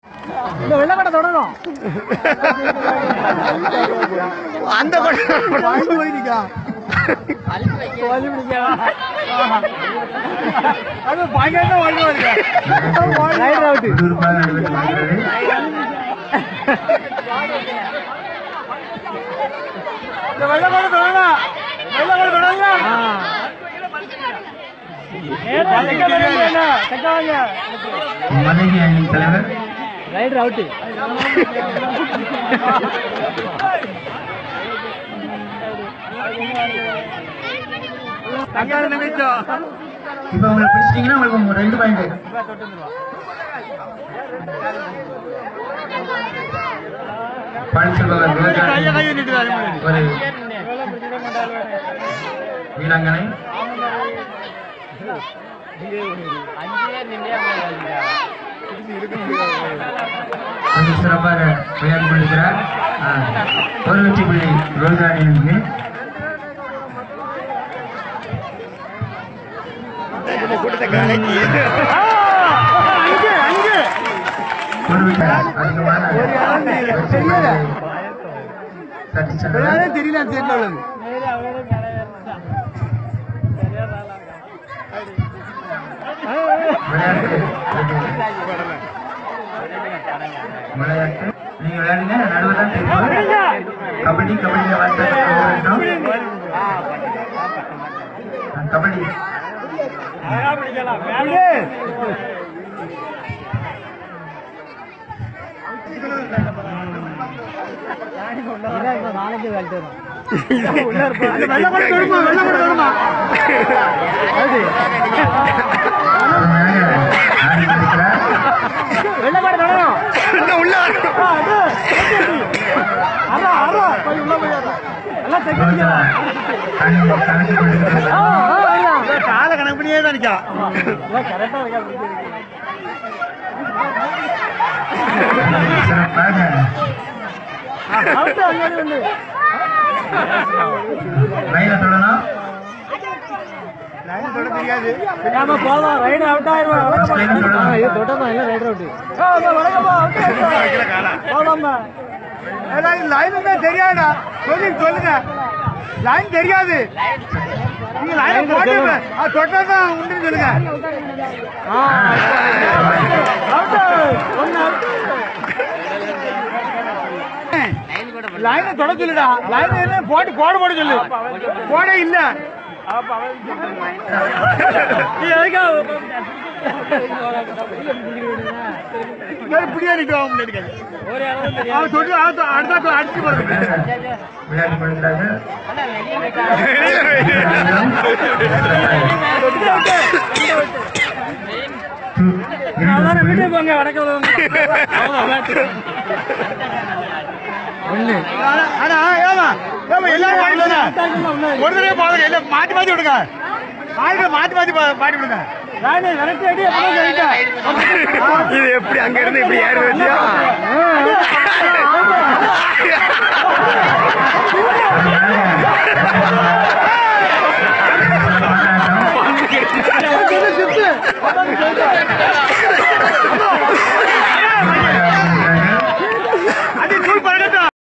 இந்த வெள்ளக்கடை தொடரும் அந்த கொண்டு போய் நிக்கலாம் வலி பிடிக்கலாம் அது பயங்கரமா வலி வருது ரைட் அவுட் விறுவிறுப்பாக நடைபெற்று வருகிறது இந்த வெள்ளக்கடை தொடரணும் வெள்ளக்கடை தொடரலாம் மதகி அணியின் தலைவர் ரைடர் அவுட் தங்காத நிமிஷம் இப்ப உங்களுக்கு பிடிச்சிட்டீங்கன்னா உங்களுக்கு ஒரு ரெண்டு பாயிண்ட் பழனிச்செல்வன் கையை கையை ரோஜா நீட்டுது ஒரு வீராங்கனை கொஞ்சம் சிறப்பாக விளையாடி கொண்டிருக்கிறார் ஆ, ஒரு வெற்றி புள்ளி ரோஜா அணியினருக்கு கூட்டத்தை கலக்கி அங்கே அங்கே ஒரு வெற்றி அதிகமான வெற்றி புள்ளிகளை தட்டி சென்றனர் தெரியல தெரியல உள்ளது விளையாட்டு விளையாட்டு நீங்க விளையாடுங்க நடுவில் தான் தெரியும் கபடி கபடியில வார்த்தை கபடி நாளைக்கு வேலை வெள்ளக்கடை தொடுமா வெள்ளக்கடை தொடுமா அது அருமையாக ஆடி கொண்டிருக்கிறார் வெள்ளக்கடை தொடரும் இன்னும் உள்ள வரணும். அதான் அதான் போய் உள்ள போய் அதான். எல்லாம் செக் ரோஜா அணி கணக்கு கொண்டிருக்கிறது காலை கணக்கு பண்ணியே தான் நிக்கா கரெக்டா இருக்கா சிறப்பாக அவுட் அங்கே வந்து லைன தொடரும் லைன் தொட தெரியாது ஆமா போலாம் ரைடு அவுட் ஆயிருவா இது தொடர்தான் இல்ல ரைடர் அவுட் வணக்கம்மா வைக்கிற காலா போலாமா லைன் தான் தெரியாதா சொல்லி சொல்லுங்க லைன் தெரியாது நீங்க லைன் போட்டு தொட்டா தான் உண்டுன்னு சொல்லுங்க அவுட் ஒன்னு அவுட் லைனை தொட சொல்லுடா லைன் என்ன போட்டு போட போட சொல்லு போட இல்ல நீ எதுக்கா இப்படியே நிற்கும் முன்னாடி ஒரு அளவு தெரியும் அவன் சொல்லி அடுத்த அடிச்சு போடுறது விளையாடி கொண்டிருக்கிறார்கள் அதான் வீட்டுக்கு போங்க வடக்கு ஒண்ணு ஆனா ஏமா ஏமா எல்லாரும் பாடி விடுங்க ஒரு தடவை பாடுங்க இல்ல மாத்தி மாத்தி விடுங்க பாடுங்க மாத்தி மாத்தி பா- பாடி விடுங்க நானே விரட்டி அடி அப்புறம் சொல்லிட்டேன் இது எப்படி அங்க இருந்து இப்படி ஏறு வச்சியா அருமையாக